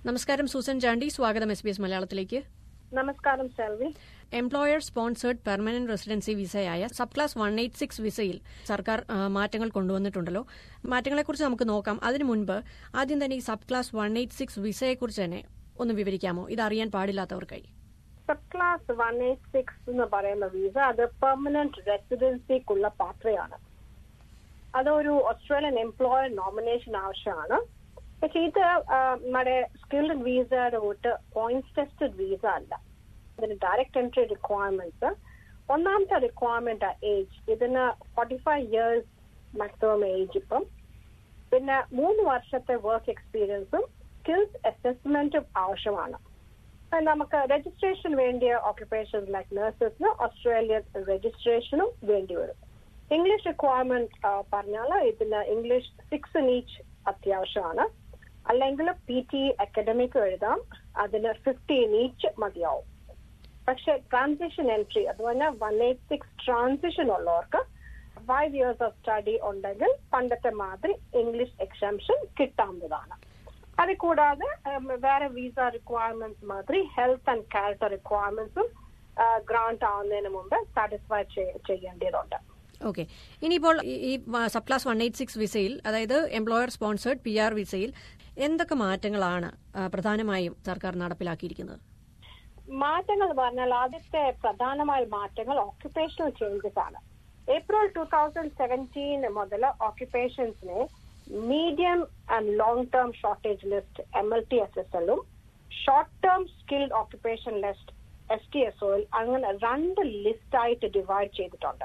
നമസ്കാരം സൂസൻ ചാണ്ടി സ്വാഗതം S B S മലയാളത്തിലേക്ക് നമസ്കാരം Selvi employer sponsored permanent residency വിസയായ sub class one eight six വിസയിൽ സർക്കാർ ആ, മാറ്റങ്ങൾ കൊണ്ടുവന്നിട്ടുണ്ടല്ലോ മാറ്റങ്ങളെക്കുറിച്ച് നമുക്ക് നോക്കാം അതിനു മുൻപ് ആദ്യം തന്നെ ഈ sub class one eight six വിസയെക്കുറിച്ച് തന്നെ ഒന്ന് വിവരിക്കാമോ ഇത് അറിയാൻ പാടില്ലാത്തവർക്കായി sub class one eight six എന്ന് പറയുന്ന വിസ അത് പെർമനന്റ് റെസിഡൻസിക്കുള്ള പാത്രയാണ് അതൊരു ഓസ്ട്രേലിയൻ എംപ്ലോയർ നോമിനേഷൻ ആവശ്യമാണ് പക്ഷെ ഇത് ആ, നമ്മുടെ സ്കിൽഡ് വിസയുടെ കൂട്ട് പോയിന്റ്സ് ടെസ്റ്റഡ് വിസ അല്ല ഇതിന് ഡയറക്ട് എൻട്രി റിക്വയർമെന്റ്സ് ഒന്നാമത്തെ റിക്വയർമെന്റ് ഏജ് ഇതിന് forty five years maximum age ഇപ്പം പിന്നെ മൂന്ന് വർഷത്തെ വർക്ക് എക്സ്പീരിയൻസും സ്കിൽസ് അസസ്മെന്റും ആവശ്യമാണ് അത് നമുക്ക് രജിസ്ട്രേഷൻ വേണ്ടിയ ഓക്യുപ്പേഷൻ ലൈക്ക് നഴ്സസിന് ഓസ്ട്രേലിയൻ രജിസ്ട്രേഷനും വേണ്ടി വരും ഇംഗ്ലീഷ് റിക്വയർമെന്റ് പറഞ്ഞാൽ ഇതിന് ഇംഗ്ലീഷ് സിക്സ് ഈച്ച് അത്യാവശ്യമാണ് അല്ലെങ്കിൽ പി ടി അക്കാഡമിക് എഴുതാം അതിന് ഫിഫ്റ്റീൻ ഈച്ച് മതിയാവും പക്ഷെ ട്രാൻസിഷൻ എൻട്രി അത് പറഞ്ഞാൽ വൺ എയ്റ്റ് സിക്സ് ട്രാൻസിഷൻ ഉള്ളവർക്ക് ഫൈവ് ഇയേഴ്സ് ഓഫ് സ്റ്റഡി ഉണ്ടെങ്കിൽ പണ്ടത്തെ മാതിരി ഇംഗ്ലീഷ് എക്സാംഷൻ കിട്ടാവുന്നതാണ് അത് കൂടാതെ ഉം, വേറെ വിസ റിക്വയർമെന്റ്സ് മാതിരി ഹെൽത്ത് ആൻഡ് ക്യാരക്ടർ റിക്വയർമെന്റ്സും ഗ്രാന്റ് ആവുന്നതിന് മുമ്പ് സാറ്റിസ്ഫൈ ചെയ്യേണ്ടതുണ്ട് ഓക്കെ ഇനിയിപ്പോൾ ഈ- ഈ sub class one eight six വിസയിൽ അതായത് എംപ്ലോയർ സ്പോൺസേഡ് പി ആർ വിസയിൽ എന്തൊക്കെ മാറ്റങ്ങളാണ് ആ, പ്രധാനമായും സർക്കാർ നടപ്പിലാക്കിയിരിക്കുന്നത് മാറ്റങ്ങൾ പറഞ്ഞാൽ ആദ്യത്തെ പ്രധാനമായ മാറ്റങ്ങൾ ഓക്യുപ്പേഷണൽ ചേഞ്ചസ് ആണ് ഏപ്രിൽ ടൂ തൗസൻഡ് സെവൻറ്റീൻ മുതൽ ഓക്യുപ്പേഷൻസിനെ medium and long term shortage list M L T S S എല്ലും short term skilled occupation list S T S ഒയിൽ അങ്ങനെ രണ്ട് ലിസ്റ്റ് ആയിട്ട് ഡിവൈഡ് ചെയ്തിട്ടുണ്ട്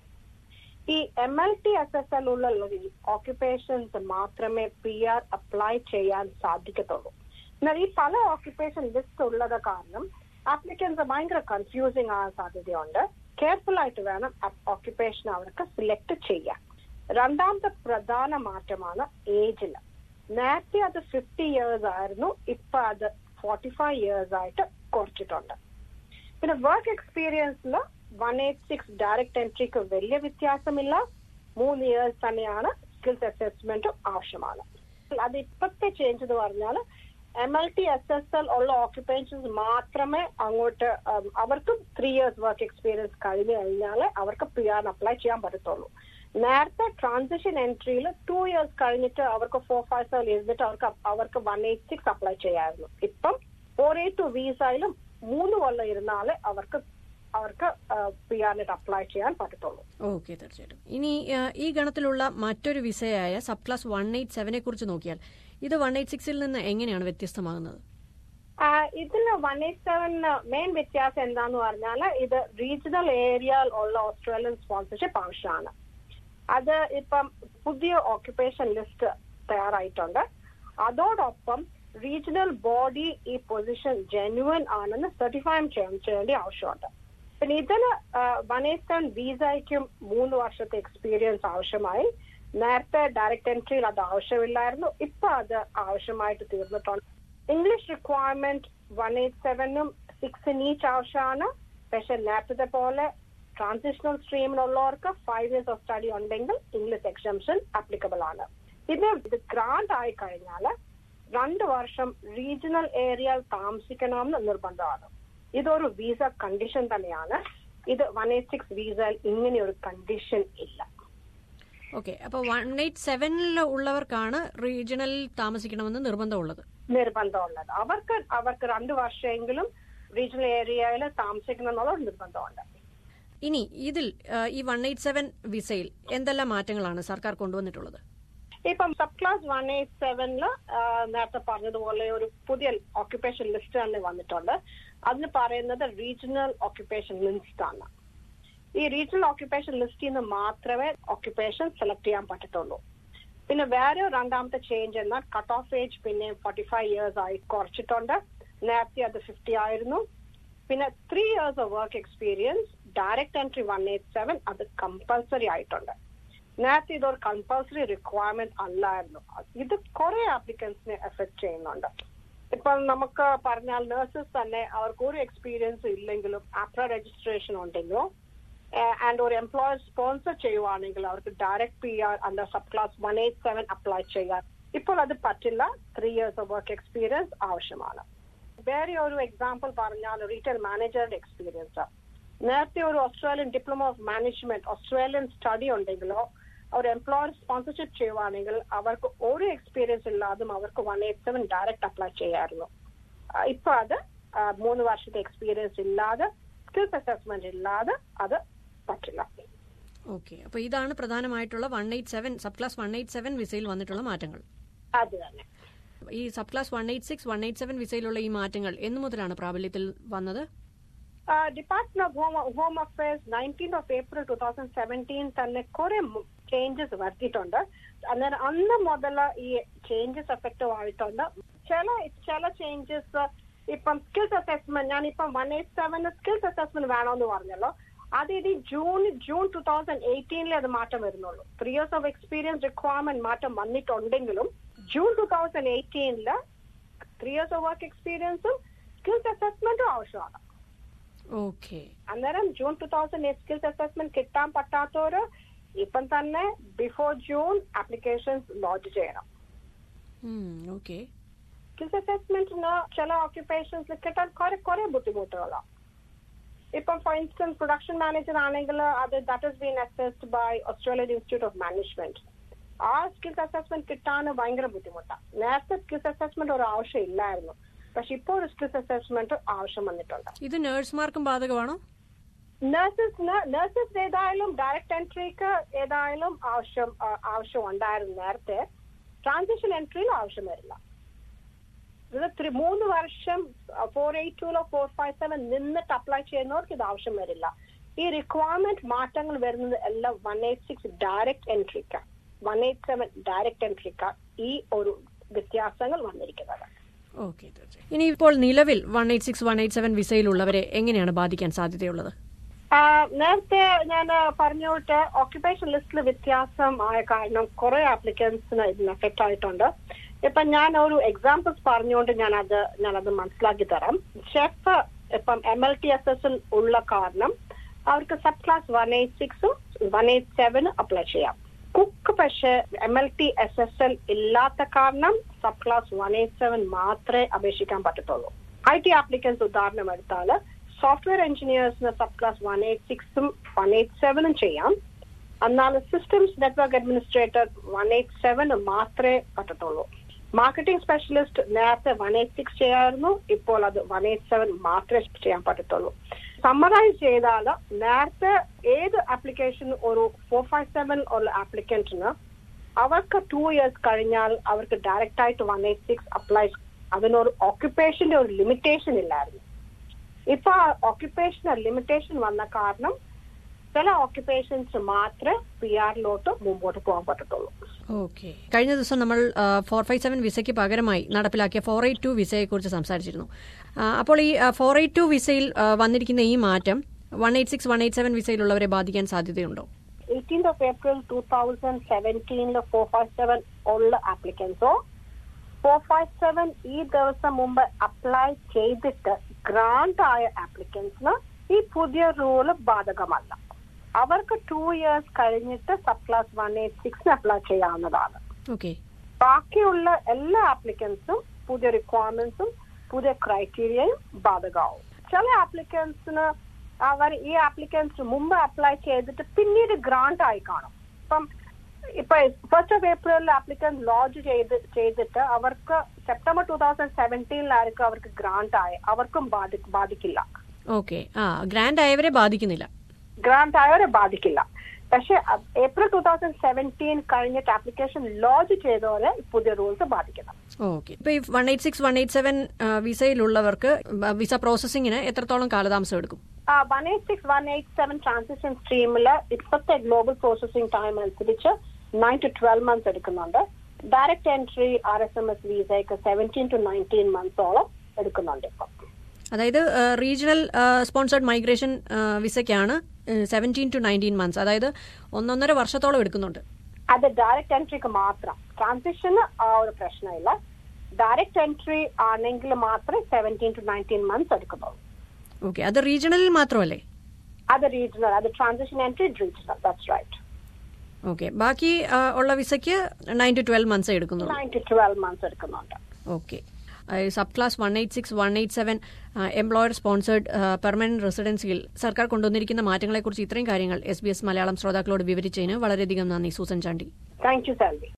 ഈ M L T S S L ഉള്ള ഓക്യുപ്പേഷൻസ് മാത്രമേ പി ആർ അപ്ലൈ ചെയ്യാൻ സാധിക്കത്തുള്ളൂ എന്നാൽ ഈ പല ഓക്യുപ്പേഷൻ ലിസ്റ്റ് ഉള്ളത് കാരണം ആപ്ലിക്കൻസ് ഭയങ്കര കൺഫ്യൂസിങ് ആകാൻ സാധ്യതയുണ്ട് കെയർഫുൾ ആയിട്ട് വേണം ഓക്യുപ്പേഷൻ അവർക്ക് സിലക്ട് ചെയ്യാൻ രണ്ടാമത്തെ പ്രധാന മാറ്റമാണ് ഏജിൽ നേരത്തെ അത് ഫിഫ്റ്റി ഇയേഴ്സ് ആയിരുന്നു ഇപ്പൊ അത് ഫോർട്ടി ഫൈവ് ഇയേഴ്സ് ആയിട്ട് കുറച്ചിട്ടുണ്ട് പിന്നെ വർക്ക് എക്സ്പീരിയൻസിൽ വൺ എയ്റ്റ് സിക്സ് ഡയറക്ട് എൻട്രിക്ക് വലിയ വ്യത്യാസമില്ല മൂന്ന് ഇയേഴ്സ് തന്നെയാണ് സ്കിൽസ് അസസ്മെന്റും ആവശ്യമാണ് അത് ഇപ്പോഴത്തെ ചേഞ്ച് എന്ന് പറഞ്ഞാൽ M L T S S L ഉള്ള ഓക്യുപ്പേഷൻസ് മാത്രമേ അങ്ങോട്ട് ഉം, അവർക്കും ത്രീ ഇയേഴ്സ് വർക്ക് എക്സ്പീരിയൻസ് കഴിഞ്ഞു കഴിഞ്ഞാൽ അവർക്ക് പി ആർ അപ്ലൈ ചെയ്യാൻ പറ്റത്തുള്ളൂ നേരത്തെ ട്രാൻസിഷൻ എൻട്രിയിൽ ടു ഇയേഴ്സ് കഴിഞ്ഞിട്ട് അവർക്ക് ഫോർ ഫൈവ് സെവൻ ഇരുന്നിട്ട് അവർക്ക് അവർക്ക് വൺ എയ്റ്റ് സിക്സ് അപ്ലൈ ചെയ്യാമായിരുന്നു ഇപ്പം ഫോർ എയ്റ്റ് ടു വിസയിലും മൂന്ന് കൊല്ലം ഇരുന്നാലേ അവർക്ക് അവർക്ക് പി ആറിന് അപ്ലൈ ചെയ്യാൻ പറ്റത്തുള്ളൂ ഓക്കെ തീർച്ചയായിട്ടും ഇനി ആ, ഈ ഗണത്തിലുള്ള മറ്റൊരു വിസയായ സബ് ക്ലാസ് വൺ എയ്റ്റ് സെവനെ കുറിച്ച് നോക്കിയാൽ ഇത് വൺ എയ്റ്റ് സിക്സിൽ നിന്ന് എങ്ങനെയാണ് വ്യത്യസ്തമാകുന്നത് ഇതിൽ വൺ എയ്റ്റ് സെവൻ മെയിൻ വ്യത്യാസം എന്താന്ന് പറഞ്ഞാൽ ഇത് റീജിയണൽ ഏരിയയിൽ ഉള്ള ഓസ്ട്രേലിയൻ സ്പോൺസർഷിപ്പ് ആവശ്യമാണ് അത് ഇപ്പം പുതിയ ഓക്യുപ്പേഷൻ ലിസ്റ്റ് തയ്യാറായിട്ടുണ്ട് അതോടൊപ്പം റീജിയണൽ ബോഡി ഈ പൊസിഷൻ ജെന്യുവൻ ആണെന്ന് സർട്ടിഫൈ ചെയ്യേണ്ട ആവശ്യമുണ്ട് പിന്നെ ഇതിന് വൺ എയ്റ്റ് സെവൻ വിസയ്ക്കും മൂന്ന് വർഷത്തെ എക്സ്പീരിയൻസ് ആവശ്യമായി നേരത്തെ ഡയറക്ട് എൻട്രിയിൽ അത് ആവശ്യമില്ലായിരുന്നു ഇപ്പൊ അത് ആവശ്യമായിട്ട് തീർന്നിട്ടുണ്ട് ഇംഗ്ലീഷ് റിക്വയർമെന്റ് വൺ എയ്റ്റ് സെവനും സിക്സ് ഈച്ച് ആവശ്യമാണ് പക്ഷെ നേരത്തെ പോലെ ട്രാൻസിഷണൽ സ്ട്രീമിലുള്ളവർക്ക് ഫൈവ് ഇയേഴ്സ് ഓഫ് സ്റ്റഡി ഉണ്ടെങ്കിൽ ഇംഗ്ലീഷ് എക്സംഷൻ ആപ്ലിക്കബിൾ ആണ് ഇത് ഇത് ഗ്രാന്റ് ആയി കഴിഞ്ഞാൽ രണ്ട് വർഷം റീജിയണൽ ഏരിയയിൽ താമസിക്കണമെന്ന് നിർബന്ധമാണ് ഇതൊരു വിസ കണ്ടീഷൻ തന്നെയാണ് ഇത് വൺ എയ്റ്റ് സിക്സ് വിസയിൽ ഇങ്ങനെ ഒരു കണ്ടീഷൻ ഇല്ല ഓക്കെ അപ്പോൾ വൺ എയ്റ്റ് സെവനിൽ ഉള്ളവർക്കാണ് റീജിയണലിൽ താമസിക്കണമെന്ന് നിർബന്ധമുള്ളത് നിർബന്ധമുള്ളത് അവർക്ക് അവർക്ക് രണ്ട് വർഷമെങ്കിലും റീജിയണൽ ഏരിയയിൽ താമസിക്കണം എന്നുള്ള ഒരു നിർബന്ധമുണ്ട് ഇനി ഇതിൽ ആ, ഈ വൺ എയ്റ്റ് സെവൻ വിസയിൽ എന്തെല്ലാം മാറ്റങ്ങളാണ് സർക്കാർ കൊണ്ടുവന്നിട്ടുള്ളത് ഇപ്പം സബ് ക്ലാസ് വൺ എയ്റ്റ് സെവനില് നേരത്തെ പറഞ്ഞതുപോലെ ഒരു പുതിയ ഓക്യുപ്പേഷൻ ലിസ്റ്റ് തന്നെ വന്നിട്ടുണ്ട് അതിന് പറയുന്നത് റീജിയണൽ ഓക്യുപ്പേഷൻ ലിസ്റ്റ് ആണ് ഈ റീജിയണൽ ഓക്യുപ്പേഷൻ ലിസ്റ്റിൽ നിന്ന് മാത്രമേ ഓക്യുപ്പേഷൻ സെലക്ട് ചെയ്യാൻ പറ്റത്തുള്ളൂ പിന്നെ വേറെ ഒരു രണ്ടാമത്തെ ചേഞ്ച് എന്നാൽ കട്ട് ഓഫ് ഏജ് പിന്നെ ഫോർട്ടി ഫൈവ് ഇയേഴ്സ് ആയി കുറച്ചിട്ടുണ്ട് നേരത്തെ അത് ഫിഫ്റ്റി ആയിരുന്നു പിന്നെ three years of work experience direct entry one eight seven അത് കമ്പൽസറി ആയിട്ടുണ്ട് നേരത്തെ ഇതൊരു കമ്പൽസറി റിക്വയർമെന്റ് അല്ലായിരുന്നു ഇത് കുറെ ആപ്ലിക്കൻസിനെ എഫക്ട് ചെയ്യുന്നുണ്ട് ഇപ്പം നമുക്ക് പറഞ്ഞാൽ നഴ്സസ് തന്നെ അവർക്ക് ഒരു എക്സ്പീരിയൻസ് ഇല്ലെങ്കിലും ആപ്ര രജിസ്ട്രേഷൻ ഉണ്ടെങ്കിലോ ആൻഡ് ഒരു എംപ്ലോയർ സ്പോൺസർ ചെയ്യുവാണെങ്കിൽ അവർക്ക് direct P R under sub class one eight seven apply ചെയ്യാൻ ഇപ്പോൾ അത് പറ്റില്ല three years of work experience ആവശ്യമാണ് വേറെ ഒരു എക്സാമ്പിൾ പറഞ്ഞാൽ റീറ്റെയിൽ മാനേജറുടെ എക്സ്പീരിയൻസ് നേരത്തെ ഒരു Australian diploma of management Australian study ഉണ്ടെങ്കിലോ അവർ എംപ്ലോയർ സ്പോൺസർഷിപ്പ് ചെയ്യുവാണെങ്കിൽ അവർക്ക് ഒരു എക്സ്പീരിയൻസ് ഇല്ലാതും അവർക്ക് one eight seven direct apply ചെയ്യായിരുന്നു ആ, ഇപ്പൊ അത് ആ, മൂന്ന് വർഷത്തെ എക്സ്പീരിയൻസ് ഇല്ലാതെ സ്കിൽസ് അസസ്മെന്റ് ഇല്ലാതെ അത് പറ്റില്ല ഓക്കെ അപ്പോൾ ഇതാണ് പ്രധാനമായിട്ടുള്ള one eight seven sub class one eight seven വിസയിൽ വന്നിട്ടുള്ള മാറ്റങ്ങൾ അത് തന്നെ ഈ sub class one eight six one eight seven വിസയിലുള്ള ഈ മാറ്റങ്ങൾ എന്നു മുതലാണ് പ്രാബല്യത്തിൽ വന്നത് department of home home affairs nineteen of April two thousand seventeen തന്നെ കുറെ ചേഞ്ചസ് വരുത്തിയിട്ടുണ്ട് അന്നേരം അന്ന് മുതൽ ഈ ചേഞ്ചസ് എഫക്റ്റീവ് ആയിട്ടുണ്ട് ചില ചില ചേഞ്ചസ് ഇപ്പം സ്കിൽസ് അസസ്മെന്റ് ഞാൻ ഇപ്പം വൺ എയ്റ്റ് സെവന് സ്കിൽസ് അസസ്മെന്റ് വേണമെന്ന് പറഞ്ഞല്ലോ അത് ഇത് ജൂൺ ജൂൺ ടൂ തൗസൻഡ് എയ്റ്റീനിലെ അത് മാറ്റം വരുന്നുള്ളൂ three years of experience requirement മാറ്റം വന്നിട്ടുണ്ടെങ്കിലും ജൂൺ ടൂ തൗസൻഡ് എയ്റ്റീനില് ത്രീ ഇയേഴ്സ് ഓഫ് വർക്ക് എക്സ്പീരിയൻസും സ്കിൽസ് അസസ്മെന്റും ആവശ്യമാണ് ഓക്കെ അന്നേരം June two thousand eight skills assessment കിട്ടാൻ പറ്റാത്തവര് ഇപ്പം തന്നെ ബിഫോർ ജൂൺ ആപ്ലിക്കേഷൻസ് ലോഞ്ച് ചെയ്യണം ഓക്കെ സ്കിൽസ് അസസ്മെന്റിന് ചില ഓക്യുപ്പേഷൻസ് കിട്ടാൻ കുറെ കുറെ ബുദ്ധിമുട്ടുകളാണ് ഇപ്പം ഫോർ ഇൻസ്റ്റൻസ് പ്രൊഡക്ഷൻ മാനേജർ ആണെങ്കിൽ അത് that is been assessed by Australian institute of management ആ സ്കിൽസ് അസസ്മെന്റ് കിട്ടാൻ ഭയങ്കര ബുദ്ധിമുട്ടാണ് നേരത്തെ സ്കിൽസ് അസസ്മെന്റ് ഒരു ആവശ്യം ഇല്ലായിരുന്നു പക്ഷെ ഇപ്പോൾ ഒരു സ്കിൽസ് അസസ്മെന്റ് ആവശ്യം വന്നിട്ടുണ്ട് ഇത് നേഴ്സുമാർക്കും ബാധകമാണോ നഴ്സസിന് നഴ്സസ് ഏതായാലും ഡയറക്ട് എൻട്രിക്ക് ഏതായാലും ആവശ്യം ആ, ആവശ്യം ഉണ്ടായിരുന്നു നേരത്തെ ട്രാൻസിഷൻ എൻട്രിയിൽ ആവശ്യം വരില്ല ഇത് ത്രി- മൂന്ന് വർഷം ഫോർ എയ്റ്റ് ടൂലോ ഫോർ ഫൈവ് സെവൻ നിന്നിട്ട് അപ്ലൈ ചെയ്യുന്നവർക്ക് ഇത് ആവശ്യം വരില്ല ഈ റിക്വയർമെന്റ് മാറ്റങ്ങൾ വരുന്നത് എല്ലാം വൺ എയ്റ്റ് സിക്സ് ഡയറക്ട് എൻട്രിക്ക വൺ എയ്റ്റ് സെവൻ ഡയറക്ട് എൻട്രിക്ക ഈ ഒരു വ്യത്യാസങ്ങൾ വന്നിരിക്കുന്നത് ഓക്കെ ഇനി ഇപ്പോൾ നിലവിൽ one eight six one eight seven വിസയിലുള്ളവരെ എങ്ങനെയാണ് ബാധിക്കാൻ സാധ്യതയുള്ളത് ആ, നേരത്തെ ഞാൻ പറഞ്ഞോട്ട് ഓക്യുപ്പേഷൻ ലിസ്റ്റിൽ വ്യത്യാസം ആയ കാരണം കുറെ ആപ്ലിക്കൻസിന് ഇതിന് എഫക്ട് ആയിട്ടുണ്ട് ഇപ്പൊ ഞാൻ ഒരു എക്സാമ്പിൾസ് പറഞ്ഞുകൊണ്ട് ഞാൻ അത് ഞാൻ അത് മനസ്സിലാക്കി തരാം ഷെഫ് ഇപ്പം M L T S S ഉള്ള കാരണം അവർക്ക് സബ് ക്ലാസ് വൺ എയ്റ്റ് സിക്സും വൺ എയ്റ്റ് സെവനും അപ്ലൈ ചെയ്യാം കുക്ക് പക്ഷെ M L T S S L ഇല്ലാത്ത കാരണം sub class one eight seven മാത്രമേ അപേക്ഷിക്കാൻ പറ്റത്തുള്ളൂ ഐ ടി ആപ്ലിക്കൻസ് ഉദാഹരണം എടുത്താല് സോഫ്റ്റ്വെയർ എഞ്ചിനീയേഴ്സിന് സബ് ക്ലാസ് വൺ എയ്റ്റ് സിക്സും വൺ എയ്റ്റ് സെവനും ചെയ്യാം എന്നാൽ systems network administrator one eight സെവന് മാത്രമേ പറ്റത്തുള്ളൂ മാർക്കറ്റിംഗ് സ്പെഷ്യലിസ്റ്റ് നേരത്തെ വൺ എയ്റ്റ് സിക്സ് ചെയ്യായിരുന്നു ഇപ്പോൾ അത് വൺ എയ്റ്റ് സെവൻ മാത്രമേ ചെയ്യാൻ പറ്റത്തുള്ളൂ സമ്മറൈസ് ചെയ്താൽ നേരത്തെ ഏത് ആപ്ലിക്കേഷൻ ഒരു ഫോർ ഫൈവ് സെവൻ ഉള്ള ആപ്ലിക്കന്റിന് അവർക്ക് ടു ഇയേഴ്സ് കഴിഞ്ഞാൽ അവർക്ക് ഡയറക്റ്റ് ആയിട്ട് വൺ എയ്റ്റ് സിക്സ് അപ്ലൈ അതിനൊരു ഓക്യുപ്പേഷന്റെ ഒരു ലിമിറ്റേഷൻ ഇല്ലായിരുന്നു ഇപ്പൊ ഓക്യുപ്പേഷണൽ ലിമിറ്റേഷൻ വന്ന കാരണം ചില ഓക്യുപ്പേഷൻസ് മാത്രമേ പി ആറിലോട്ട് മുമ്പോട്ട് പോകാൻ പറ്റത്തുള്ളൂ ഓക്കെ കഴിഞ്ഞ ദിവസം നമ്മൾ ഫോർ ഫൈവ് സെവൻ വിസയ്ക്ക് പകരമായി നടപ്പിലാക്കിയ ഫോർ എയ്റ്റ് ടു വിസയെ കുറിച്ച് സംസാരിച്ചിരുന്നു ആ, അപ്പോൾ ഈ ഫോർ എയ്റ്റ് ടു വിസയിൽ ആ, വന്നിരിക്കുന്ന ഈ മാറ്റം one eight six one eight seven വിസയിലുള്ളവരെ ബാധിക്കാൻ സാധ്യതയുണ്ടോ eighteenth of April two thousand സെവൻറ്റീനില് ഫോർ ഫൈവ് സെവൻ ഉള്ള ആപ്ലിക്കൻസോ ഫോർ ഫൈവ് സെവൻ ഈ ദിവസം മുമ്പ് അപ്ലൈ ചെയ്തിട്ട് ഗ്രാന്റ് ആയ ആപ്ലിക്കൻസിന് ഈ പുതിയ റൂള് ബാധകമല്ല അവർക്ക് ടു ഇയേഴ്സ് കഴിഞ്ഞിട്ട് സബ് ക്ലാസ് വൺ എയ്റ്റ് സിക്സിന് അപ്ലൈ ചെയ്യാവുന്നതാണ് ഓക്കെ ബാക്കിയുള്ള എല്ലാ ആപ്ലിക്കൻസും പുതിയ റിക്വയർമെന്റ്സും പുതിയ ക്രൈറ്റീരിയയും ബാധകമാവും ചില ആപ്ലിക്കൻസിന് അവർ ഈ ആപ്ലിക്കൻസ് മുമ്പ് അപ്ലൈ ചെയ്തിട്ട് പിന്നീട് ഗ്രാന്റ് ആയി കാണും ഇപ്പം ഇപ്പൊ ഫസ്റ്റ് ഓഫ് ഏപ്രിലിൽ ആപ്ലിക്കൻസ് ലോഞ്ച് ചെയ്ത് ചെയ്തിട്ട് അവർക്ക് സെപ്റ്റംബർ ടൂ തൗസൻഡ് സെവൻറ്റീനിലായിരിക്കും അവർക്ക് ഗ്രാന്റ് ആയ അവർക്കും ബാധി ബാധിക്കില്ല ഓക്കെ ആ ഗ്രാൻഡ് ആയവരെ ബാധിക്കുന്നില്ല ഗ്രാന്റ് ആയവരെ ബാധിക്കില്ല പക്ഷെ ഏപ്രിൽ ടൂ തൗസൻഡ് സെവൻറ്റീൻ കഴിഞ്ഞിട്ട് ആപ്ലിക്കേഷൻ ലോഞ്ച് ചെയ്തവരെ പുതിയ റൂൾസ് ബാധിക്കണം ഓക്കെ ഇപ്പൊ ഈ one eight six one eight seven വിസയിലുള്ളവർക്ക് വിസ പ്രോസസ്സിങ്ങിന് എത്രത്തോളം കാലതാമസം എടുക്കും one eight six one eight seven transition സ്ട്രീമിൽ ഇപ്പോഴത്തെ ഗ്ലോബൽ പ്രോസസിംഗ് ടൈം അനുസരിച്ച് നയൻ ടു ട്വൽവ് മന്ത്സ് എടുക്കുന്നുണ്ട് direct entry R S M S വിസയ്ക്ക് സെവൻറ്റീൻ ടു നയൻറ്റീൻ മന്ത്സോളം എടുക്കുന്നുണ്ട് ഇപ്പം അതായത് റീജിയണൽ സ്പോൺസേഡ് മൈഗ്രേഷൻ വിസയ്ക്കാണ് സെവൻറ്റീൻ ടു നയൻറ്റീൻ മന്ത്സ് അതായത് ഒന്നൊന്നര വർഷത്തോളം എടുക്കുന്നുണ്ട് അത് ഡയറക്റ്റ് എൻട്രിക്ക് മാത്രം ട്രാൻസിഷന് ആ ഒരു പ്രശ്നമില്ല ഡയറക്റ്റ് എൻട്രി ആണെങ്കിൽ മാത്രമേ സെവൻറ്റീൻ ടു നയൻറ്റീൻ മന്ത്സ് എടുക്കുന്നുള്ളൂ ഓക്കെ അത് റീജിയണലിൽ മാത്രമല്ലേ അത് റീജിയണൽ അത് transition entry regional that's right okay ബാക്കി ആ, ഉള്ള വിസയ്ക്ക് നയൻ ടു ട്വൽവ് മന്ത്സ് എടുക്കുന്നുള്ളൂ നയൻ ടു ട്വൽവ് മന്ത്സ് എടുക്കുന്നുണ്ട് okay sub class one eight six one eight seven employer sponsored permanent റെസിഡൻസിയിൽ സർക്കാർ കൊണ്ടുവന്നിരിക്കുന്ന മാറ്റങ്ങളെക്കുറിച്ച് ഇത്രയും കാര്യങ്ങൾ എസ് ബി എസ് മലയാളം ശ്രോതാക്കളോട് വിവരിച്ചതിന് വളരെയധികം നന്ദി Susan Chandy thank you Salvi